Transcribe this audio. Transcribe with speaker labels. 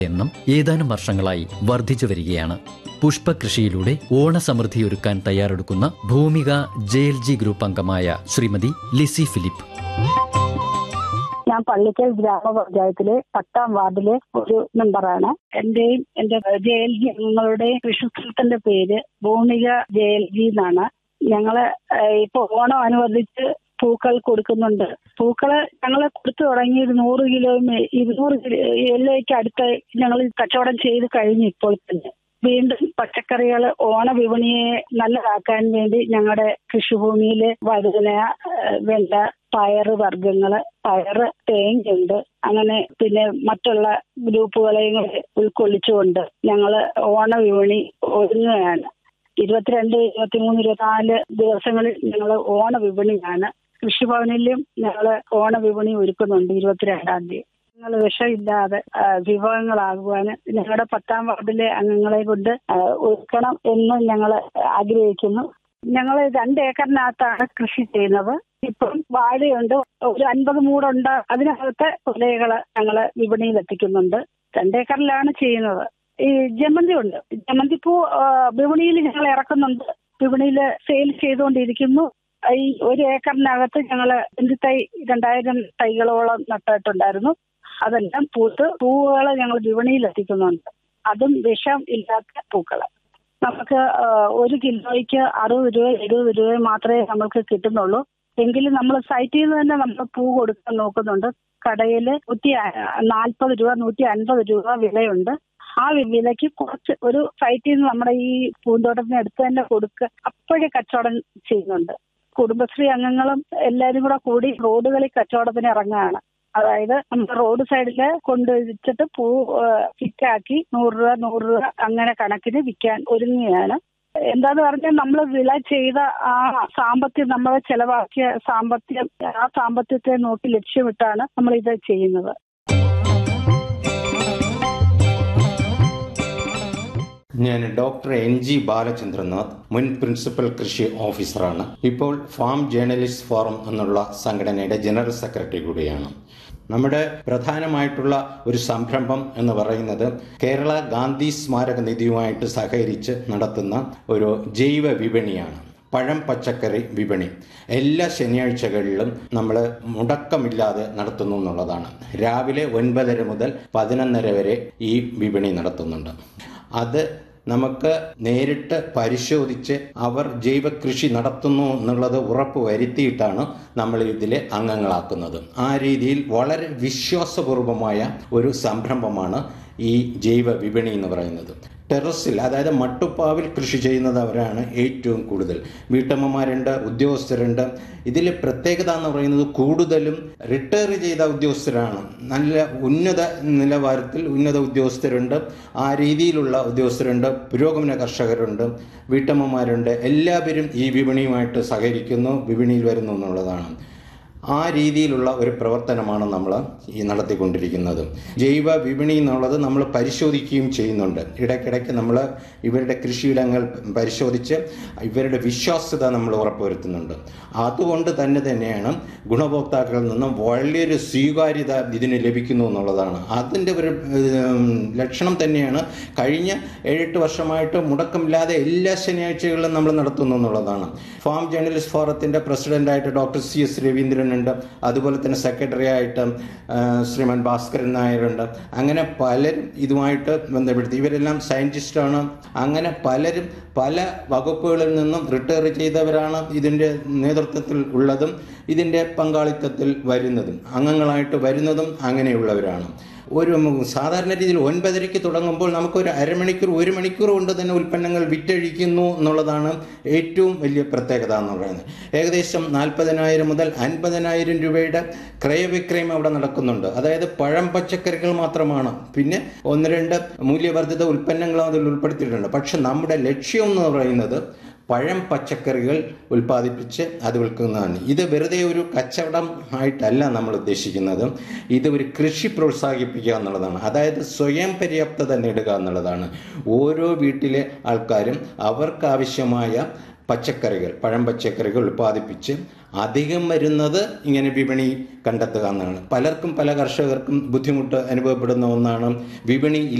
Speaker 1: എണ്ണം ഏതാനും വർഷങ്ങളായി വർദ്ധിച്ചു വരികയാണ് പുഷ്പകൃഷിയിലൂടെ ഓണസമൃദ്ധി ഒരുക്കാൻ തയ്യാറെടുക്കുന്ന Bhoomika J L G group അംഗമായ ശ്രീമതി ലിസി ഫിലിപ്പ്
Speaker 2: ഞാൻ പള്ളിക്കൽ ഗ്രാമപഞ്ചായത്തിലെ പത്താം വാർഡിലെ ഒരു മെമ്പറാണ് എന്റെയും എന്റെ ജെ എൽ ജി അംഗങ്ങളുടെയും കൃഷിസ്ഥലത്തിന്റെ പേര് ഭൂമിക ജെ എൽ ജി എന്നാണ് ഞങ്ങള് ഏഹ്, ഇപ്പൊ ഓണം അനുബന്ധിച്ച് പൂക്കൾ കൊടുക്കുന്നുണ്ട് പൂക്കള് ഞങ്ങൾ കൊടുത്തു തുടങ്ങി ഒരു നൂറ് കിലോ ഇരുന്നൂറ് കിലോയ്ക്ക് അടുത്ത് ഞങ്ങൾ കച്ചവടം ചെയ്ത് കഴിഞ്ഞു ഇപ്പോൾ തന്നെ വീണ്ടും പച്ചക്കറികൾ ഓണ വിപണിയെ നല്ലതാക്കാൻ വേണ്ടി ഞങ്ങളുടെ കൃഷിഭൂമിയിൽ വഴുതന ഏഹ്, വെണ്ട പയറ് വർഗ്ഗങ്ങള് പയറ് തേങ്ങയുണ്ട് അങ്ങനെ പിന്നെ മറ്റുള്ള ഗ്രൂപ്പുകളെയും കൂടെ ഉൾക്കൊള്ളിച്ചുകൊണ്ട് ഞങ്ങൾ ഓണ വിപണി ഒരുങ്ങുകയാണ് ഇരുപത്തിരണ്ട് ഇരുപത്തിമൂന്ന് ഇരുപത്തിനാല് ദിവസങ്ങളിൽ ഞങ്ങൾ ഓണ വിപണിയാണ് കൃഷിഭവനിലും ഞങ്ങൾ ഓണ വിപണി ഒരുക്കുന്നുണ്ട് ഇരുപത്തിരണ്ടാം തീയതി ഞങ്ങൾ വിഷമില്ലാതെ ആ, വിഭവങ്ങളാകുവാന് ഞങ്ങളുടെ പത്താം വാർഡിലെ അംഗങ്ങളെ കൊണ്ട് ആ, ഒരുക്കണം എന്ന് ഞങ്ങൾ ആഗ്രഹിക്കുന്നു ഞങ്ങൾ രണ്ട് ഏക്കറിനകത്താണ് കൃഷി ചെയ്യുന്നത് ഇപ്പം വാഴയുണ്ട് ഒരു അൻപത് മൂടുണ്ട് അതിനകത്തെ കൊലകള് ഞങ്ങൾ വിപണിയിൽ എത്തിക്കുന്നുണ്ട് രണ്ടേക്കറിലാണ് ചെയ്യുന്നത് ഈ ജമന്തി ഉണ്ട് ജമന്തിപ്പൂ ആ, വിപണിയിൽ ഞങ്ങൾ ഇറക്കുന്നുണ്ട് വിപണിയിൽ സെയിൽ ചെയ്തുകൊണ്ടിരിക്കുന്നു ഈ ഒരു ഏക്കറിനകത്ത് ഞങ്ങൾ തൈ രണ്ടായിരം തൈകളോളം നട്ടിട്ടുണ്ടായിരുന്നു അതെല്ലാം പൂത്ത് പൂവുകൾ ഞങ്ങൾ വിപണിയിൽ എത്തിക്കുന്നുണ്ട് അതും വിഷം ഇല്ലാത്ത പൂക്കള് നമുക്ക് ആ, ഒരു കിലോയ്ക്ക് അറുപത് രൂപ എഴുപത് രൂപ മാത്രമേ നമുക്ക് കിട്ടുന്നുള്ളൂ എങ്കിലും നമ്മൾ സൈറ്റിൽ നിന്ന് തന്നെ നമ്മൾ പൂ കൊടുക്കാൻ നോക്കുന്നുണ്ട് കടയിൽ നൂറ്റി നാൽപ്പത് രൂപ നൂറ്റി അൻപത് രൂപ വിലയുണ്ട് ആ വി- വിലയ്ക്ക് കുറച്ച് ഒരു സൈറ്റിൽ നിന്ന് നമ്മുടെ ഈ പൂന്തോട്ടത്തിന് അടുത്ത് തന്നെ കൊടുക്കുക അപ്പോഴേ കച്ചവടം ചെയ്യുന്നുണ്ട് കുടുംബശ്രീ അംഗങ്ങളും എല്ലാവരും കൂടെ കൂടി റോഡുകളിൽ കച്ചവടത്തിന് ഇറങ്ങുകയാണ് അതായത് നമ്മുടെ റോഡ് സൈഡിൽ കൊണ്ടുവച്ചിട്ട് പൂ ഫിറ്റാക്കി നൂറ് രൂപ നൂറ് രൂപ അങ്ങനെ കണക്കിന് വിൽക്കാൻ ഒരുങ്ങുകയാണ് എന്താന്ന് പറഞ്ഞാൽ നമ്മൾ വില ചെയ്ത ആ സാമ്പത്തികം നമ്മൾ ചെലവാക്കിയ സാമ്പത്തികം ആ സാമ്പത്തികത്തെ നോക്കി ലക്ഷ്യമിട്ടാണ് നമ്മൾ ഇത് ചെയ്യുന്നത്
Speaker 3: ഞാൻ ഡോക്ടർ എൻ ജി ബാലചന്ദ്രനാഥ് മുൻ പ്രിൻസിപ്പൽ കൃഷി ഓഫീസറാണ് ഇപ്പോൾ ഫാം ജേർണലിസ്റ്റ് ഫോറം എന്നുള്ള സംഘടനയുടെ ജനറൽ സെക്രട്ടറി കൂടിയാണ് നമ്മുടെ പ്രധാനമായിട്ടുള്ള ഒരു സംരംഭം എന്ന് പറയുന്നത് കേരള ഗാന്ധി സ്മാരക നിധിയുമായിട്ട് സഹകരിച്ച് നടത്തുന്ന ഒരു ജൈവ വിപണിയാണ് പഴം പച്ചക്കറി വിപണി എല്ലാ ശനിയാഴ്ചകളിലും നമ്മൾ മുടക്കമില്ലാതെ നടത്തുന്നു എന്നുള്ളതാണ് രാവിലെ ഒൻപതര മുതൽ പതിനൊന്നര വരെ ഈ വിപണി നടത്തുന്നുണ്ട് അത് നമുക്ക് നേരിട്ട് പരിശോധിച്ച് അവർ ജൈവ കൃഷി നടത്തുന്നു എന്നുള്ളത് ഉറപ്പ് വരുത്തിയിട്ടാണ് നമ്മൾ ഇതിലെ അംഗങ്ങളാക്കുന്നത് ആ രീതിയിൽ വളരെ വിശ്വാസപൂർവമായ ഒരു സംരംഭമാണ് ഈ ജൈവ വിപണി എന്ന് പറയുന്നത് ടെറസിൽ അതായത് മട്ടുപ്പാവിൽ കൃഷി ചെയ്യുന്നവരാണ് ഏറ്റവും കൂടുതൽ വീട്ടമ്മമാരുണ്ട് ഉദ്യോഗസ്ഥരുണ്ട് ഇതിൽ പ്രത്യേകത എന്ന് പറയുന്നത് കൂടുതലും റിട്ടയർ ചെയ്ത ഉദ്യോഗസ്ഥരാണ് നല്ല ഉന്നത നിലവാരത്തിൽ ഉന്നത ഉദ്യോഗസ്ഥരുണ്ട് ആ രീതിയിലുള്ള ഉദ്യോഗസ്ഥരുണ്ട് പുരോഗമന കർഷകരുണ്ട് വീട്ടമ്മമാരുണ്ട് എല്ലാവരും ഈ വിപണിയുമായിട്ട് സഹകരിക്കുന്നു വിപണിയിൽ വരുന്നു എന്നുള്ളതാണ് ആ രീതിയിലുള്ള ഒരു പ്രവർത്തനമാണ് നമ്മൾ ഈ നടത്തിക്കൊണ്ടിരിക്കുന്നത് ജൈവ വിപണി എന്നുള്ളത് നമ്മൾ പരിശോധിക്കുകയും ചെയ്യുന്നുണ്ട് ഇടയ്ക്കിടയ്ക്ക് നമ്മൾ ഇവരുടെ കൃഷിയിടങ്ങൾ പരിശോധിച്ച് ഇവരുടെ വിശ്വാസ്യത നമ്മൾ ഉറപ്പുവരുത്തുന്നുണ്ട് അതുകൊണ്ട് തന്നെ തന്നെയാണ് ഗുണഭോക്താക്കളിൽ നിന്നും വലിയൊരു സ്വീകാര്യത ഇതിന് ലഭിക്കുന്നു എന്നുള്ളതാണ് അതിൻ്റെ ഒരു ഉം, ലക്ഷണം തന്നെയാണ് കഴിഞ്ഞ ഏഴെട്ട് വർഷമായിട്ട് മുടക്കമില്ലാതെ എല്ലാ ശനിയാഴ്ചകളിലും നമ്മൾ നടത്തുന്നു എന്നുള്ളതാണ് ഫാം ജേർണലിസ്റ്റ് ഫോറത്തിൻ്റെ പ്രസിഡന്റായിട്ട് ഡോക്ടർ സി എസ് രവീന്ദ്രനുണ്ട് അതുപോലെ തന്നെ സെക്രട്ടറി ആയിട്ട് ആ, ശ്രീമാൻ ഭാസ്കരൻ നായരുണ്ട് അങ്ങനെ പലരും ഇതുമായിട്ട് ബന്ധപ്പെടുത്തി ഇവരെല്ലാം സയൻറ്റിസ്റ്റാണ് അങ്ങനെ പലരും പല വകുപ്പുകളിൽ നിന്നും റിട്ടയർ ചെയ്തവരാണ് ഇതിൻ്റെ നേതൃത്വത്തിൽ ഉള്ളതും ഇതിൻ്റെ പങ്കാളിത്തത്തിൽ വരുന്നതും അംഗങ്ങളായിട്ട് വരുന്നതും അങ്ങനെയുള്ളവരാണ് ഒരു സാധാരണ രീതിയിൽ ഒൻപതരയ്ക്ക് തുടങ്ങുമ്പോൾ നമുക്കൊരു അരമണിക്കൂർ ഒരു മണിക്കൂർ കൊണ്ട് തന്നെ ഉൽപ്പന്നങ്ങൾ വിറ്റഴിക്കുന്നു എന്നുള്ളതാണ് ഏറ്റവും വലിയ പ്രത്യേകത എന്ന് പറയുന്നത് ഏകദേശം നാൽപ്പതിനായിരം മുതൽ അൻപതിനായിരം രൂപയുടെ ക്രയവിക്രയം അവിടെ നടക്കുന്നുണ്ട് അതായത് പഴം പച്ചക്കറികൾ മാത്രമാണ് പിന്നെ ഒന്ന് രണ്ട് മൂല്യവർദ്ധിത ഉൽപ്പന്നങ്ങളും അതിൽ ഉൾപ്പെടുത്തിയിട്ടുണ്ട് പക്ഷെ നമ്മുടെ ലക്ഷ്യം എന്ന് പറയുന്നത് പഴം പച്ചക്കറികൾ ഉൽപ്പാദിപ്പിച്ച് അത് വിൽക്കുന്നതാണ് ഇത് വെറുതെ ഒരു കച്ചവടം ആയിട്ടല്ല നമ്മൾ ഉദ്ദേശിക്കുന്നത് ഇത് ഒരു കൃഷി പ്രോത്സാഹിപ്പിക്കുക എന്നുള്ളതാണ് അതായത് സ്വയം പര്യാപ്തത നേടുക എന്നുള്ളതാണ് ഓരോ വീട്ടിലെ ആൾക്കാരും അവർക്കാവശ്യമായ പച്ചക്കറികൾ പഴം പച്ചക്കറികൾ ഉൽപ്പാദിപ്പിച്ച് അധികം വരുന്നത് ഇങ്ങനെ വിപണി കണ്ടെത്തുക എന്നാണ് പലർക്കും പല കർഷകർക്കും ബുദ്ധിമുട്ട് അനുഭവപ്പെടുന്ന ഒന്നാണ് വിപണി